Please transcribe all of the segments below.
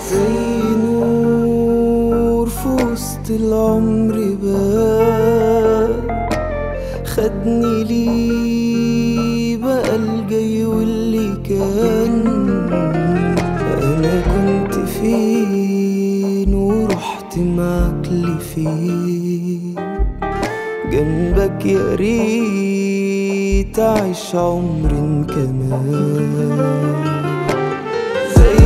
زي نور في وسط العمر بان خدني ليه بقى الجاي واللي كان انا كنت فين ورحت معاك لفين جنبك يا ريت اعيش عمر كمان زي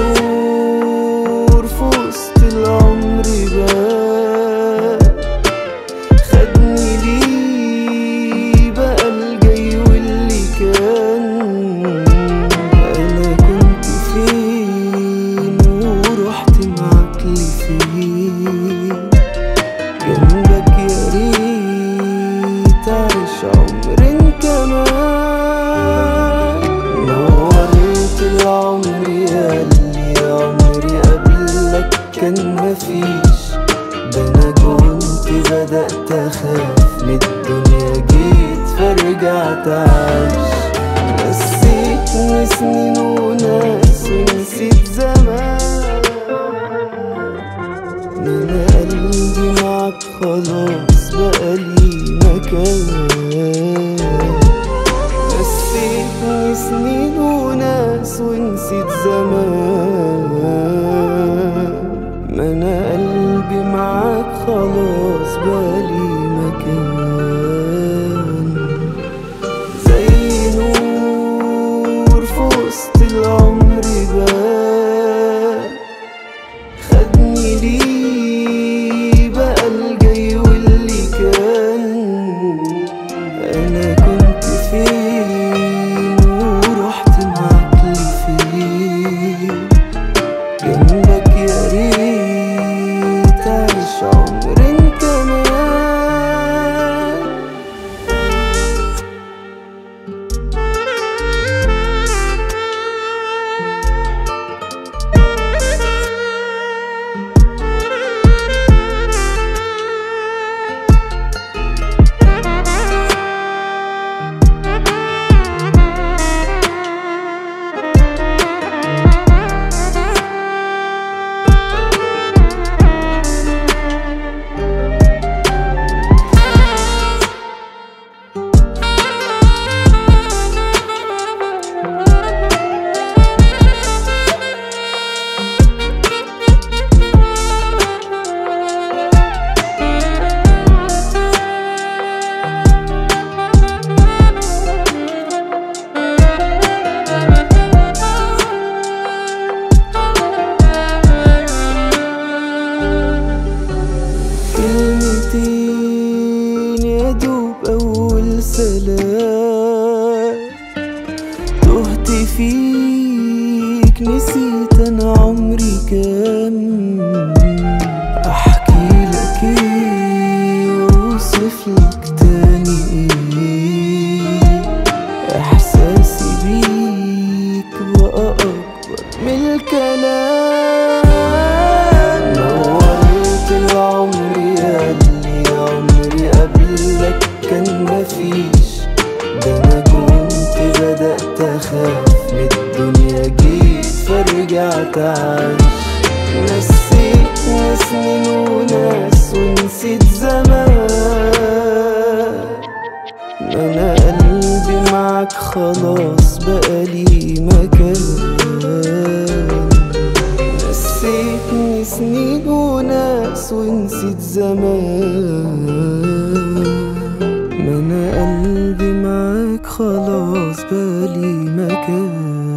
نور في وسط العمر بان خدني ليه بقى الجاي واللي كان انا كنت فين ورحت معاك لفين جنبك يا ريت اعيش عمر كمان نورت العمر يا اللي عمري قبلك كان مفيش ده انا كنت بدأت اخاف من الدنيا جيت فرجعت اعيش نسيتني سنين وناس ونسيت زمان انا قلبي معاك خلاص بقالي مكان نسيتني سنين وناس ونسيت زمان ما انا قلبي معاك خلاص بقالي مكان زي نور في وسط العمر بان خدني ليه بقى الجاي واللي كان انا كنت فين ورحت معاك لفين جنبك يا ريت اعيش عمر كمان كلمتين يا دوب أول سلام تهت فيك نسيت أنا عمري كام أحكي لك إيه وأوصف لك تاني إيه إحساسي بيك بقى أكبر من الكلام نورت العمر يا اللي عمري قبلك كان مفيش ده أنا كنت بدأت أخاف من الدنيا جيت فرجعت أعيش نسيتني سنين وناس ونسيت زمان ما انا قلبي معاك خلاص بقالي مكان نسيتني سنين وناس ونسيت زمان ما انا قلبي معاك خلاص بقالي مكان